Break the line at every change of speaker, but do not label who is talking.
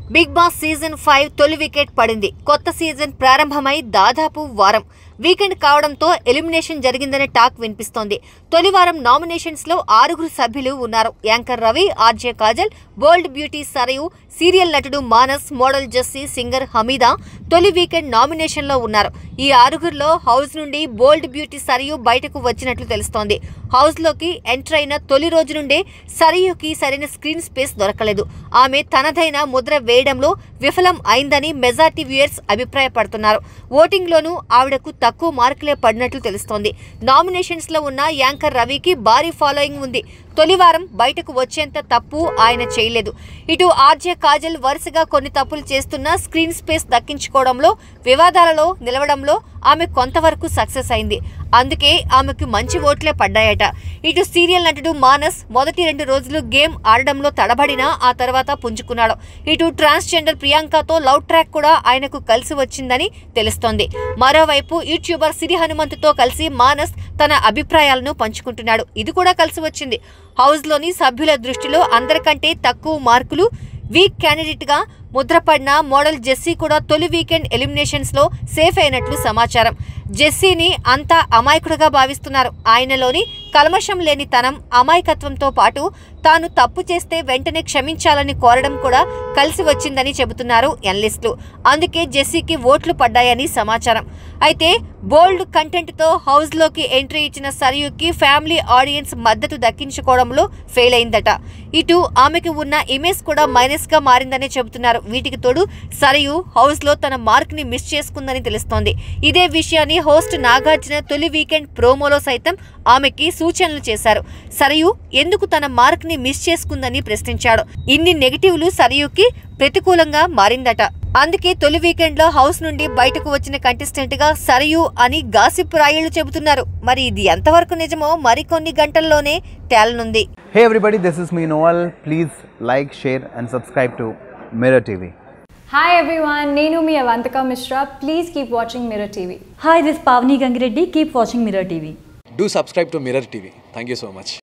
Big Boss season five తొలి wicket పడింది కొత్త సీజన్ ప్రారంభమై దాదాపు వారం వీకెండ్ కావడంతో ఎలిమినేషన్ జరిగిందనే టాక్ వినిపిస్తోంది తొలి వారం నామినేషన్స్ లో ఆరుగురు సభ్యులు ఉన్నారు anchor Ravi RJ Kajal bold beauty Sarayu serial నటుడు మానస్ మోడల్ జస్సీ సింగర్ హమీదా తొలి వీకెండ్ నామినేషన్ లో ఉన్నారు ఈ ఆరుగురిలో హౌస్ నుండి బోల్డ్ బ్యూటీ సరియు బయటకు వచ్చినట్లు తెలుస్తోంది హౌస్ లోకి ఎంటర్ అయిన తొలి రోజు నుండే సరియుకి సరైన స్క్రీన్ స్పేస్ దొరకలేదు ఆమె తనదైన ముద్ర వేయడంలో విఫలం అయిందని మెజార్టీ వ్యూయర్స్ అభిప్రాయపడుతున్నారు ఓటింగ్ లోనూ ఆవిడకు తక్కువ మార్కులే పడినట్లు తెలుస్తోంది నామినేషన్స్ లో ఉన్న యాంకర్ రవికి భారీ ఫాలోయింగ్ ఉంది తొలి వారం బయటకు వచ్చేంత తప్పు ఆయన చేయలేదు ఇటు ఆర్జే కాజల్ వరుసగా కొన్ని తప్పులు చేస్తున్నా స్క్రీన్ స్పేస్ దక్కించుకోవడంలో వివాదాలలో నిలవడంలో ఆమె కొంతవరకు సక్సెస్ అయింది అందుకే ఆమెకు మంచి ఓట్లే పడ్డాయట ఇటు సీరియల్ నటుడు మానస్ మొదటి రెండు రోజులు గేమ్ ఆడడంలో తడబడినా ఆ తర్వాత పుంజుకున్నాడు ఇటు ట్రాన్స్జెండర్ ప్రియాంకతో లవ్ ట్రాక్ కూడా ఆయనకు కలిసి వచ్చిందని తెలుస్తోంది మరోవైపు యూట్యూబర్ సిరి హనుమంతుతో కలిసి మానస్ తన అభిప్రాయాలను పంచుకుంటున్నాడు ఇది కూడా కలిసి వచ్చింది హౌస్లోని సభ్యుల దృష్టిలో అందరికంటే తక్కువ మార్కులు వీక్ క్యాండిడేట్ గా ముద్రపడిన మోడల్ జెస్సీ కూడా తొలి వీకెండ్ ఎలిమినేషన్స్ లో సేఫ్ అయినట్లు సమాచారం జెస్సీని అంతా అమాయకుడుగా భావిస్తున్నారు ఆయనలోని కల్మషం లేని తనం అమాయకత్వంతో పాటు తాను తప్పు చేస్తే వెంటనే క్షమించాలని కోరడం కూడా కలిసి వచ్చిందని చెబుతున్నారు ఎనలిస్టులు అందుకే జెస్సీకి ఓట్లు పడ్డాయని సమాచారం అయితే బోల్డ్ కంటెంట్ తో హౌస్ లోకి ఎంట్రీ ఇచ్చిన సరియుకి ఫ్యామిలీ ఆడియన్స్ మద్దతు దక్కించుకోవడంలో ఫెయిల్ అయిందట ఇటు ఆమెకు ఉన్న ఇమేజ్ కూడా మైనస్ గా మారిందని చెబుతున్నారు వీటికి తోడు సరియు హౌస్ లో తన మార్క్ ని మిస్ చేసుకుందని తెలుస్తోంది ఇదే విషయాన్ని హోస్ట్ నాగార్జున తొలి వీకెండ్ ప్రోమోలో సైతం ఆమెకి సూచనలు చేశారు సరియు ఎందుకు తన మార్క్ ని మిస్ చేసుకుందని ప్రశ్నించాడు ఇన్ని నెగిటివ్లు సరియుకి ప్రతికూలంగా మారిందట అందుకే తొలి వీకెండ్ లో హౌస్ నుండి బయటకు వచ్చిన కంటెస్టెంట్ గా సరియు అని గాసిప్ రాయిళ్లు చెబుతున్నారు మరి ఇది ఎంతవరకు నిజమో మరికొన్ని గంటల్లోనే తేలనుంది
Hey everybody, this is me Noel. Please like, share, and subscribe to Mirror TV.
Hi everyone, Nenu mi Avantika Mishra. Please keep watching Mirror TV.
Hi, this is Pavni Gangireddy. Keep watching Mirror TV.
Do subscribe to Mirror TV. Thank you so much.